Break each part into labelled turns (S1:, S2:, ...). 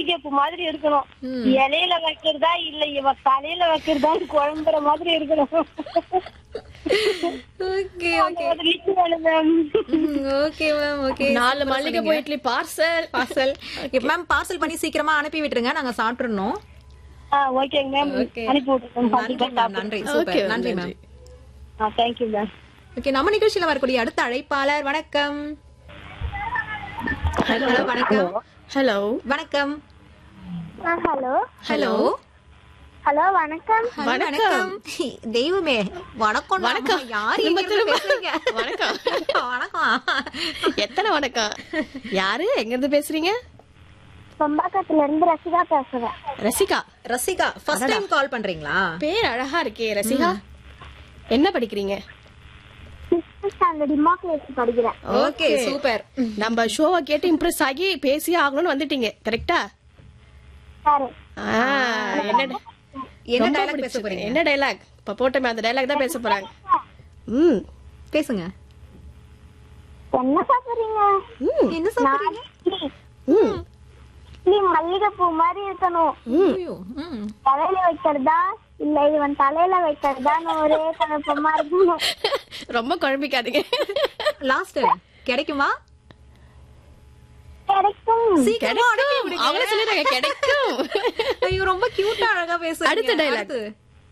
S1: மல்லிகைப்பூ மாதிரி இருக்கணும் இலையில வைக்கிறதா இல்ல இவ தலையில வைக்கிறதான்னு குழம்புற மாதிரி இருக்கணும்
S2: ஓகே
S1: அந்த ஒரு லிஸ்ட் வேணும் மேம்
S2: ஓகே மேம் ஓகே
S3: நாலு மல்லிகை போய் idli parcel
S2: parcel ma'am parcel பண்ணி சீக்கிரமா அனுப்பி விட்டுருங்க நாங்க சாப்பிட்டுறோம்
S1: ஓகேங்க மேம்
S2: ஓகே
S1: அனுப்பி விட்டுருக்கோம்
S2: நன்றி மேம் நன்றி சூப்பர் நன்றி மேம்
S1: தேங்க்யூ மேம்
S2: ஓகே நம்ம நிகழ்ச்சியில வரக்கூடிய அடுத்த அழைப்பாளர் வணக்கம் ஹலோ வணக்கம்
S3: ஹலோ
S2: வணக்கம்
S1: ஹலோ
S2: ஹலோ
S1: ஹலோ வணக்கம்
S2: வணக்கம் தெய்வமே வணக்கம் வணக்கம் யார் எங்க இருந்து பேசுறீங்க
S3: வணக்கம்
S2: வணக்கம்
S3: எத்தனை வணக்கம் யாரு எங்க இருந்து பேசுறீங்க
S1: சொம்பாக்கத்துல இருந்து ரசிகா பேசுறேன்
S3: Rasika
S2: Rasika first time call பண்றீங்களா
S3: பேர் அழகா இருக்கே ரசிகா என்ன படிக்கிறீங்க
S1: சிக்ஸ்த் ஸ்டாண்டர்ட் இமாக்குலேட் படிக்கிறேன்
S2: ஓகே சூப்பர்
S3: நம்ம ஷோவை கேட்டு இம்ப்ரெஸ் ஆகி பேசி ஆகணும்னு வந்துட்டீங்க கரெக்டா
S1: சரி
S3: என்ன
S2: என்ன
S3: ரொம்ப
S2: டைலாக் பேச
S3: பிடிச்சது.
S2: போறீங்க
S3: என்ன டைலாக் இப்ப போட்டோமே அந்த டைலாக் தான் பேச போறாங்க ம்
S2: பேசுங்க
S1: என்ன சாப்பிடுறீங்க
S3: ம்
S2: என்ன சாப்பிடுறீங்க
S3: ம்
S1: நீ மல்லிகைப்பூ மாதிரி இருக்கணும்
S2: ஐயோ, ம்.
S1: தலையில வைக்கிறதா இல்ல இவன் தலையில வைக்கிறதான்னு ஒரே குழப்பமா இருக்கும்
S3: ரொம்ப குழம்பிக்காதீங்க
S2: லாஸ்ட் கிடைக்குமா
S1: கிடைக்கும்
S2: சீக்கிரமா அனுப்பி விடுங்க.
S3: அவங்களே சொல்லிடுறாங்க கிடைக்கும்
S2: ஐயோ ரொம்ப கியூட்டா அழகா பேசுறீங்க
S3: அடுத்த dialogue.
S2: அடுத்து.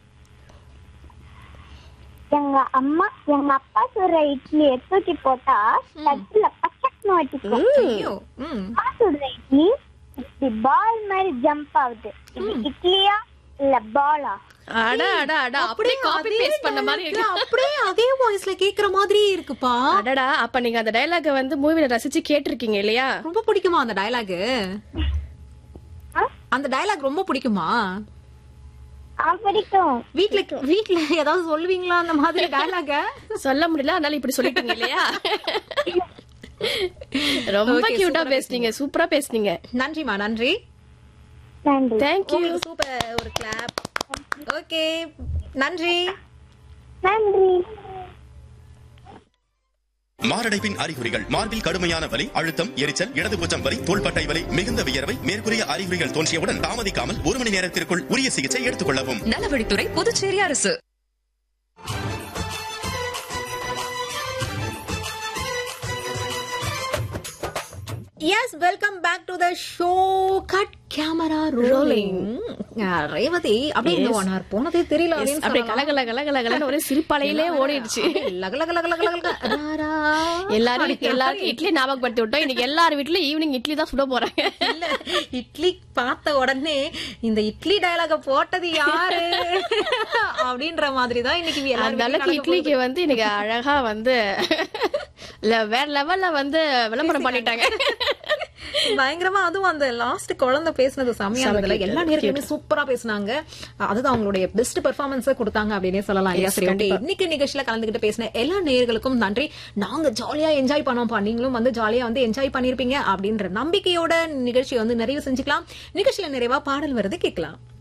S1: எங்க அம்மா எங்க அப்பா சுடுற இட்லியை தூக்கி போட்டா தட்டுல பச்சக்னு வச்சுக்கோ
S2: ஐயோ ம்.
S1: அம்மா சுடுற இட்லி இப்படி பால் மாதிரி ஜம்ப் ஆகுது இது இட்லியா இல்ல பாலா
S3: அட அட அட அப்படியே காப்பி
S2: அதே
S3: பேஸ்ட் பண்ண மாதிரி
S2: dialogue
S3: இருக்கு
S2: அப்படியே அதே வாய்ஸ்ல கேக்குற மாதிரி இருக்குப்பா
S3: அடடா அப்ப நீங்க அந்த டைலாக வந்து மூவில ரசிச்சு கேட்டிருக்கீங்க இல்லையா
S2: ரொம்ப பிடிக்குமா அந்த டயலாக்
S1: ஆ?
S2: அந்த டயலாக் ரொம்ப பிடிக்குமா
S1: ஆ பிடிக்கும்
S2: வீட்ல வீட்ல ஏதாவது சொல்லுவீங்களா அந்த மாதிரி டயலாக
S3: சொல்ல முடியல அதனால இப்படி சொல்லிட்டீங்க இல்லையா ரொம்ப
S2: Okay,
S3: கியூட்டா
S2: super-ஆ
S3: பேசுனீங்க சூப்பரா பேசுனீங்க
S2: நன்றிமா நன்றி
S1: நன்றி
S3: தேங்க்யூ
S2: சூப்பர் ஒரு கிளாப் ஓகே நன்றி
S1: நன்றி
S4: மாரடைப்பின் அறிகுறிகள் மார்பில் கடுமையான வலி அழுத்தம் எரிச்சல் இடதுபூச்சம் வலி தோள்பட்டை வலி மிகுந்த வியர்வை மேற்கூறிய அறிகுறிகள் தோன்றியவுடன் தாமதிக்காமல் ஒரு மணி நேரத்திற்குள் உரிய சிகிச்சை எடுத்துக் கொள்ளவும்
S5: நலவழித்துறை புதுச்சேரி அரசு
S2: yes welcome back to the show cut camera rolling Revathi அப்படியே இந்த ஒன் ஹவர் போனதே தெரியல அப்படின்னு
S3: அப்படியே
S2: சொல்லலாம்.
S3: கலகல கலகல கலன்னு ஒரே சிரிப்பாலையிலே ஓடிடுச்சு
S2: லக லக லக லக லக லக. ராரா.
S3: எல்லாரும் எல்லாருக்கும் இட்லி ஞாபகப்படுத்தி விட்டோம் இன்னைக்கு எல்லார் வீட்லயும் ஈவினிங் இட்லி தான் சுட போறாங்க
S2: இல்ல இட்லி பார்த்த உடனே இந்த இட்லி டயலாக போட்டது யாரு அப்படின்ற மாதிரி தான் இன்னைக்கு எல்லார்
S3: அந்த அளவுக்கு
S2: வீட்லயும் நடக்க
S3: இட்லிக்கு வந்து இன்னைக்கு அழகா வந்து இல்ல வேற லெவல்ல வந்து விளம்பரம் பண்ணிட்டாங்க
S2: பயங்கரமா அதுவும் அந்த லாஸ்ட் குழந்தை பேசுனது செமையா இருந்ததுல எல்லா நேர்களுமே சூப்பரா பேசுனாங்க அதுதான் அவங்களுடைய பெஸ்ட் பெர்ஃபார்மன்ஸ் கொடுத்தாங்க அப்படின்னே சொல்லலாம் இல்லையா சரி okay. இன்னைக்கு நிகழ்ச்சியில கலந்துகிட்டு பேசின எல்லா நேர்களுக்கும் நன்றி நாங்க ஜாலியா என்ஜாய் பண்ணோம்ப்பா நீங்களும் வந்து ஜாலியா வந்து என்ஜாய் பண்ணிருப்பீங்க அப்படின்ற நம்பிக்கையோட நிகழ்ச்சியை வந்து நிறைவு செஞ்சுக்கலாம் நிகழ்ச்சியில நிறைவா பாடல் வருது கேட்கலாம்